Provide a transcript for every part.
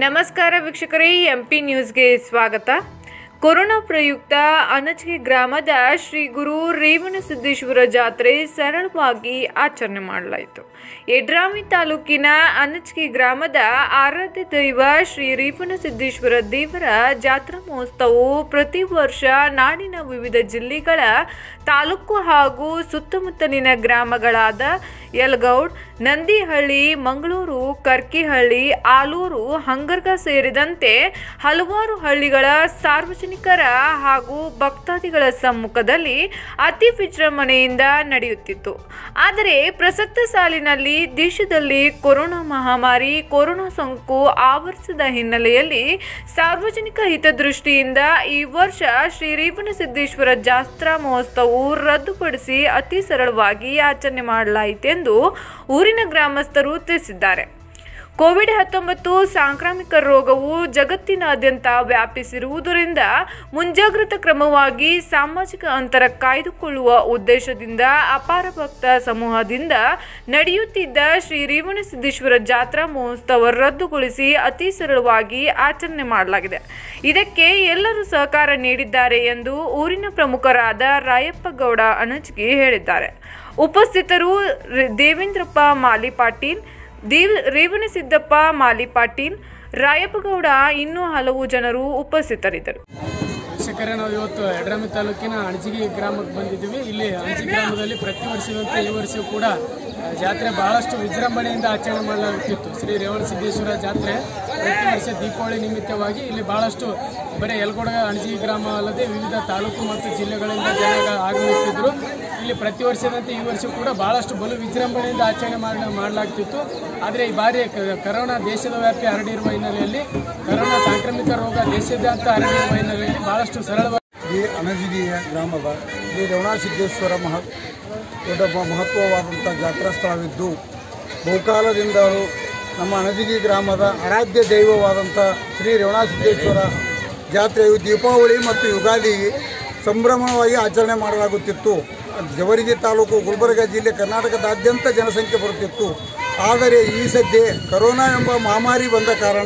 ನಮಸ್ಕಾರ ವೀಕ್ಷಕರೇ M P ನ್ಯೂಸ್ಗೆ ಸ್ವಾಗತ ಕೊರೋನಾ ಪ್ರಯುಕ್ತ ಅನಚಗಿ ಗ್ರಾಮದ ಶ್ರೀ ಗುರು ರೇವಣಸಿದ್ದೇಶ್ವರ ಜಾತ್ರೆ ಸರಳವಾಗಿ ಆಚರಣೆ ಮಾಡಲಾಯಿತು ಯಡ್ರಾಮಿ ತಾಲೂಕಿನ ಅನಚಗಿ ಗ್ರಾಮದ ಆರಾಧ್ಯ ದೈವ ಶ್ರೀ ರೇವಣಸಿದ್ದೇಶ್ವರ ದೇವರ ಜಾತ್ರಾ ಮಹೋತ್ಸವವು ಪ್ರತಿ ವರ್ಷ ನಾಡಿನ ವಿವಿಧ ಜಿಲ್ಲೆಗಳ ತಾಲೂಕು ಹಾಗೂ ಸುತ್ತಮುತ್ತಲಿನ ಗ್ರಾಮಗಳಾದ ಯಲಗೌಡ್ ನಂದಿಹಳ್ಳಿ ಮಂಗಳೂರು ಕರ್ಕಿಹಳ್ಳಿ ಆಲೂರು ಹಂಗರ್ಗ ಸೇರಿದಂತೆ ಹಲವಾರು ಹಳ್ಳಿಗಳ ಸಾರ್ವಜನಿಕರ ಹಾಗೂ ಭಕ್ತಾದಿಗಳ ಸಮ್ಮುಖದಲ್ಲಿ ಅತಿ ವಿಜೃಂಭಣೆಯಿಂದ ನಡೆಯುತ್ತಿತ್ತು ಆದರೆ ಪ್ರಸಕ್ತ ಸಾಲಿನಲ್ಲಿ ದೇಶದಲ್ಲಿ ಕೊರೋನಾ ಮಹಾಮಾರಿ ಕೊರೋನಾ ಸೋಂಕು ಆವರಿಸಿದ ಹಿನ್ನೆಲೆಯಲ್ಲಿ ಸಾರ್ವಜನಿಕ ಹಿತದೃಷ್ಟಿಯಿಂದ ಈ ವರ್ಷ ಶ್ರೀ ರೇವಣಸಿದ್ದೇಶ್ವರ ಜಾತ್ರಾ ಮಹೋತ್ಸವವು ರದ್ದುಪಡಿಸಿ ಅತಿ ಸರಳವಾಗಿ ಆಚರಣೆ ಮಾಡಲಾಯಿತೆಂದು ಊರಿನ ಗ್ರಾಮಸ್ಥರು ತಿಳಿಸಿದ್ದಾರೆ ಕೋವಿಡ್ ಹತ್ತೊಂಬತ್ತು ಸಾಂಕ್ರಾಮಿಕ ರೋಗವು ಜಗತ್ತಿನಾದ್ಯಂತ ವ್ಯಾಪಿಸಿರುವುದರಿಂದ ಮುಂಜಾಗ್ರತಾ ಕ್ರಮವಾಗಿ ಸಾಮಾಜಿಕ ಅಂತರ ಕಾಯ್ದುಕೊಳ್ಳುವ ಉದ್ದೇಶದಿಂದ ಅಪಾರ ಭಕ್ತ ಸಮೂಹದಿಂದ ನಡೆಯುತ್ತಿದ್ದ ಶ್ರೀ ರೇವಣಸಿದ್ದೇಶ್ವರ ಜಾತ್ರಾ ಮಹೋತ್ಸವ ರದ್ದುಗೊಳಿಸಿ ಅತಿ ಸರಳವಾಗಿ ಆಚರಣೆ ಮಾಡಲಾಗಿದೆ ಇದಕ್ಕೆ ಎಲ್ಲರೂ ಸಹಕಾರ ನೀಡಿದ್ದಾರೆ ಎಂದು ಊರಿನ ಪ್ರಮುಖರಾದ ರಾಯಪ್ಪ ಗೌಡ ಅಣಜ್ಗಿ ಹೇಳಿದ್ದಾರೆ ಉಪಸ್ಥಿತರು ರೆ- ದೇವೇಂದ್ರಪ್ಪ ಮಾಲಿ ಪಾಟೀಲ್ ದೇವ್ ರೇವಣಸಿದ್ದಪ್ಪ ಮಾಲಿ ಪಾಟೀಲ್ ರಾಯಪ್ಪಗೌಡ ಇನ್ನೂ ಹಲವು ಜನರು ಉಪಸ್ಥಿತರಿದ್ದರು ವೀಕ್ಷಕರೇ ನಾವು ಇವತ್ತು ಯಡ್ರಾಮಿ ತಾಲೂಕಿನ ಅಣಜಿಗಿ ಗ್ರಾಮಕ್ಕೆ ಬಂದಿದ್ದೀವಿ ಇಲ್ಲಿ ಅಣಜಿ ಗ್ರಾಮದಲ್ಲಿ ಪ್ರತಿ ವರ್ಷದಂತೆ ಈ ವರ್ಷವೂ ಕೂಡ ಆ, ಜಾತ್ರೆ ಬಹಳಷ್ಟು ವಿಜೃಂಭಣೆಯಿಂದ ಆಚರಣೆ ಮಾಡಲಾಗುತ್ತಿತ್ತು ಶ್ರೀ ರೇವಣ ಸಿದ್ದೇಶ್ವರ ಜಾತ್ರೆ ಪ್ರತಿ ವರ್ಷ ದೀಪಾವಳಿ ನಿಮಿತ್ತವಾಗಿ ಇಲ್ಲಿ ಬಹಳಷ್ಟು ಬರೀ ಯಲಗೋಡ ಅಣಜಿಗಿ ಗ್ರಾಮ ಅಲ್ಲದೆ ವಿವಿಧ ತಾಲೂಕು ಮತ್ತು ಜಿಲ್ಲೆಗಳಿಂದ ಜನ ಆಗಮಿಸ್ತಿದ್ರು ಇಲ್ಲಿ ಪ್ರತಿ ವರ್ಷದಂತೆ ಈ ವರ್ಷ ಕೂಡ ಬಹಳಷ್ಟು ಬಲು ವಿಜೃಂಭಣೆಯಿಂದ ಆಚರಣೆ ಮಾಡ ಮಾಡಲಾಗ್ತಿತ್ತು ಆದರೆ ಈ ಬಾರಿ ಕ- ಕರೋನಾ ದೇಶದ ವ್ಯಾಪಿ ಹರಡಿರುವ ಹಿನ್ನೆಲೆಯಲ್ಲಿ ಕರೋನಾ ಸಾಂಕ್ರಾಮಿಕ ರೋಗ ದೇಶದಾದ್ಯಂತ ಹರಡಿರುವ ಹಿನ್ನೆಲೆಯಲ್ಲಿ ಬಹಳಷ್ಟು ಸರಳವಾಗಿ ಈ ಅನಜಿಗಿಯ ಗ್ರಾಮದ ಶ್ರೀ ರೇವಣಸಿದ್ದೇಶ್ವರ ಮಹ ದೊಡ್ಡ ಮ- ಮಹತ್ವವಾದಂಥ ಜಾತ್ರಾ ಸ್ಥಳವಿದ್ದು ಬಹುಕಾಲದಿಂದಲೂ ನಮ್ಮ ಅಣಜಿಗಿ ಗ್ರಾಮದ ಆರಾಧ್ಯ ದೈವವಾದಂಥ ಶ್ರೀ ರೇವಣಸಿದ್ದೇಶ್ವರ ಜಾತ್ರೆಯು ದೀಪಾವಳಿ ಮತ್ತು ಯುಗಾದಿಗೆ ಸಂಭ್ರಮವಾಗಿ ಆಚರಣೆ ಮಾಡಲಾಗುತ್ತಿತ್ತು ಜವರಗಿ ತಾಲೂಕು ಗುಲ್ಬರ್ಗ ಜಿಲ್ಲೆ ಕರ್ನಾಟಕದಾದ್ಯಂತ ಜನಸಂಖ್ಯೆ ಬರುತ್ತಿತ್ತು ಆದರೆ ಈ ಸದ್ಯ ಕರೋನಾ ಎಂಬ ಮಹಾಮಾರಿ ಬಂದ ಕಾರಣ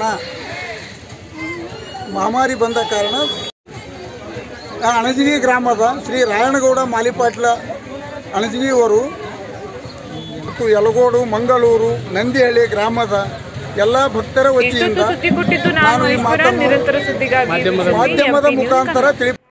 ಮಹಾಮಾರಿ ಬಂದ ಕಾರಣ ಆ ಅಣಜಿಗಿ ಗ್ರಾಮದ ಶ್ರೀ ರಾಯಣಗೌಡ ಮಾಲಿಪಾಟ್ಲ ಅಣಜಿಗಿಯವರು ಮತ್ತು ಯಲಗೋಡು ಮಂಗಳೂರು ನಂದಿಹಳ್ಳಿ ಗ್ರಾಮದ ಎಲ್ಲ ಭಕ್ತರ ಇಷ್ಟೊತ್ತು ವತಿಯಿಂದ ಸುದ್ದಿ ಕೊಟ್ಟಿದ್ದು ನಾನು ನಾನು ಈ ಈಶ್ವರ ಮಾತನ್ನು ನಿರಂತರ ಸುದ್ದಿಗಾಗಿ ಮಾಧ್ಯಮದ ವೀಕ್ಷಿಸಿ ಮುಖಾಂತರ MP ನ್ಯೂಸ್ ತಿಳಿ